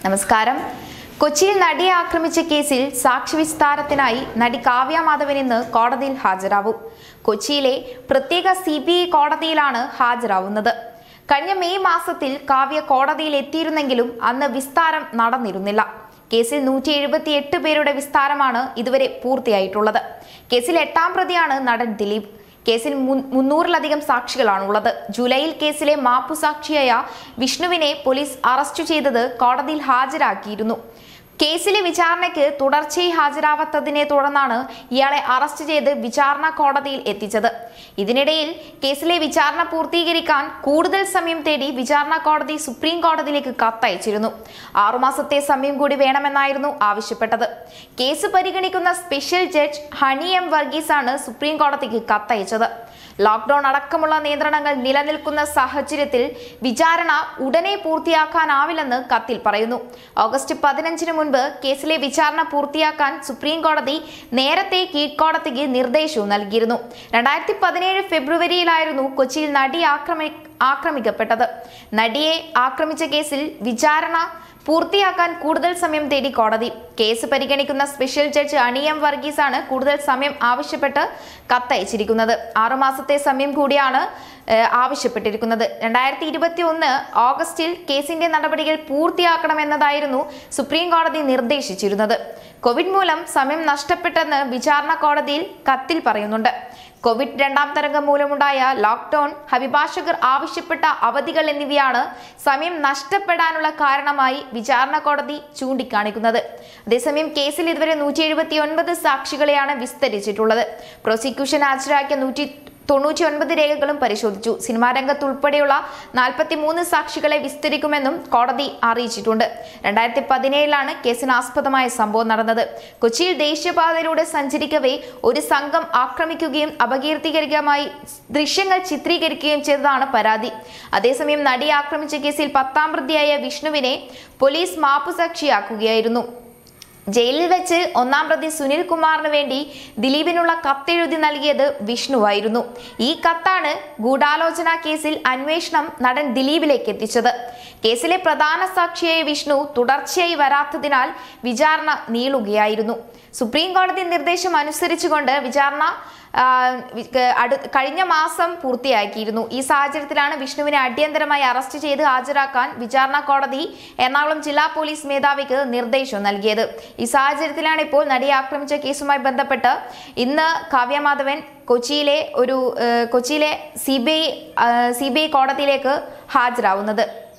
നമസ്കാരം കൊച്ചിയിൽ നടിയെ ആക്രമിച്ച കേസിൽ സാക്ഷി വിസ്താരത്തിനായി നടി കാവ്യ മാധവൻ ഇന്ന് കോടതിയിൽ ഹാജരാവും കൊച്ചിയിലെ പ്രത്യേക സി ബി ഐ കോടതിയിലാണ് ഹാജരാവുന്നത് കഴിഞ്ഞ മെയ് മാസത്തിൽ കാവ്യ കോടതിയിൽ എത്തിയിരുന്നെങ്കിലും അന്ന് വിസ്താരം നടന്നിരുന്നില്ല കേസിൽ നൂറ്റി എഴുപത്തി എട്ട് പേരുടെ വിസ്താരമാണ് ഇതുവരെ പൂർത്തിയായിട്ടുള്ളത് കേസിൽ എട്ടാം പ്രതിയാണ് നടൻ ദിലീപ് കേസിൽ മുൻ- മുന്നൂറിലധികം സാക്ഷികളാണുള്ളത് ജൂലൈയിൽ കേസിലെ മാപ്പുസാക്ഷിയായ വിഷ്ണുവിനെ പോലീസ് അറസ്റ്റ് ചെയ്തത് കോടതിയിൽ ഹാജരാക്കിയിരുന്നു കേസിലെ വിചാരണയ്ക്ക് തുടർച്ചയായി ഹാജരാവാത്തതിനെ തുടർന്നാണ് ഇയാളെ അറസ്റ്റ് ചെയ്ത് വിചാരണ കോടതിയിൽ എത്തിച്ചത് ഇതിനിടയിൽ കേസിലെ വിചാരണ പൂർത്തീകരിക്കാൻ കൂടുതൽ സമയം തേടി വിചാരണ കോടതി സുപ്രീം കോടതിയിലേക്ക് കത്തയച്ചിരുന്നു ആറുമാസത്തെ സമയം കൂടി വേണമെന്നായിരുന്നു ആവശ്യപ്പെട്ടത് കേസ് പരിഗണിക്കുന്ന special judge Honey M Varghese ആണ് സുപ്രീം കോടതിക്ക് കത്തയച്ചത് ലോക്ക്ഡൌൺ അടക്കമുള്ള നിയന്ത്രണങ്ങൾ നിലനിൽക്കുന്ന സാഹചര്യത്തിൽ വിചാരണ ഉടനെ പൂർത്തിയാക്കാനാവില്ലെന്ന് കത്തിൽ പറയുന്നു ഓഗസ്റ്റ് പതിനഞ്ചിന് മുൻപ് കേസിലെ വിചാരണ പൂർത്തിയാക്കാൻ സുപ്രീം കോടതി നേരത്തെ കീഴ്ക്കോടതിക്ക് നിർദ്ദേശവും നൽകിയിരുന്നു രണ്ടായിരത്തി പതിനേഴ് ഫെബ്രുവരിയിലായിരുന്നു കൊച്ചിയിൽ നടി ആക്രമി ആക്രമിക്കപ്പെട്ടത് നടിയെ ആക്രമിച്ച കേസിൽ വിചാരണ പൂർത്തിയാക്കാൻ കൂടുതൽ സമയം തേടി കോടതി കേസ് പരിഗണിക്കുന്ന സ്പെഷ്യൽ ജഡ്ജ് അണിയം വർഗീസ് ആണ് കൂടുതൽ സമയം ആവശ്യപ്പെട്ട് കത്തയച്ചിരിക്കുന്നത് ആറുമാസത്തെ സമയം കൂടിയാണ് ഏഹ്, ആവശ്യപ്പെട്ടിരിക്കുന്നത് രണ്ടായിരത്തി ഇരുപത്തി ഒന്ന് ഓഗസ്റ്റിൽ കേസിന്റെ നടപടികൾ പൂർത്തിയാക്കണമെന്നതായിരുന്നു സുപ്രീം കോടതി നിർദ്ദേശിച്ചിരുന്നത് കോവിഡ് മൂലം സമയം നഷ്ടപ്പെട്ടെന്ന് വിചാരണ കോടതിയിൽ കത്തിൽ പറയുന്നുണ്ട് കോവിഡ് രണ്ടാം തരംഗം മൂലമുണ്ടായ ലോക്ക്ഡൌൺ അഭിഭാഷകർ ആവശ്യപ്പെട്ട അവധികൾ എന്നിവയാണ് സമയം നഷ്ടപ്പെടാനുള്ള കാരണമായി വിചാരണ കോടതി ചൂണ്ടിക്കാണിക്കുന്നത് അതേസമയം കേസിൽ ഇതുവരെ നൂറ്റി എഴുപത്തി ഒൻപത് സാക്ഷികളെയാണ് വിസ്തരിച്ചിട്ടുള്ളത് പ്രോസിക്യൂഷൻ ഹാജരാക്കിയ നൂറ്റി തൊണ്ണൂറ്റി ഒൻപത് രേഖകളും പരിശോധിച്ചു സിനിമാ രംഗത്ത് ഉൾപ്പെടെയുള്ള നാൽപ്പത്തി മൂന്ന് സാക്ഷികളെ വിസ്തരിക്കുമെന്നും കോടതി അറിയിച്ചിട്ടുണ്ട് രണ്ടായിരത്തി പതിനേഴിലാണ് കേസിന് ആസ്പദമായ സംഭവം നടന്നത് കൊച്ചിയിൽ ദേശീയപാതയിലൂടെ സഞ്ചരിക്കവേ ഒരു സംഘം ആക്രമിക്കുകയും അപകീർത്തികരമായി ദൃശ്യങ്ങൾ ചിത്രീകരിക്കുകയും ചെയ്തതാണ് പരാതി അതേസമയം നടി ആക്രമിച്ച കേസിൽ പത്താം പ്രതിയായ വിഷ്ണുവിനെ പോലീസ് മാപ്പുസാക്ഷിയാക്കുകയായിരുന്നു ജയിലിൽ വെച്ച് ഒന്നാം പ്രതി സുനിൽ കുമാറിന് വേണ്ടി ദിലീപിനുള്ള കത്തെഴുതി നൽകിയത് വിഷ്ണുവായിരുന്നു ഈ കത്താണ് ഗൂഢാലോചന കേസിൽ അന്വേഷണം നടൻ ദിലീപിലേക്ക് എത്തിച്ചത് കേസിലെ പ്രധാന സാക്ഷിയായ വിഷ്ണു തുടർച്ചയായി വരാത്തതിനാൽ വിചാരണ നീളുകയായിരുന്നു സുപ്രീം കോടതി നിർദ്ദേശം അനുസരിച്ചുകൊണ്ട് വിചാരണ ആ, വി- ക- അടു കഴിഞ്ഞ മാസം പൂർത്തിയാക്കിയിരുന്നു ഈ സാഹചര്യത്തിലാണ് വിഷ്ണുവിനെ അടിയന്തരമായി അറസ്റ്റ് ചെയ്ത് ഹാജരാക്കാൻ വിചാരണ കോടതി എറണാകുളം ജില്ലാ പോലീസ് മേധാവിക്ക് നിർദ്ദേശം നൽകിയത് ഈ സാഹചര്യത്തിലാണ് ഇപ്പോൾ നടിയെ ആക്രമിച്ച കേസുമായി ബന്ധപ്പെട്ട് ഇന്ന് കാവ്യ മാധവൻ കൊച്ചിയിലെ ഒരു ഏഹ്, കൊച്ചിയിലെ C B I C B I കോടതിയിലേക്ക് ഹാജരാവുന്നത്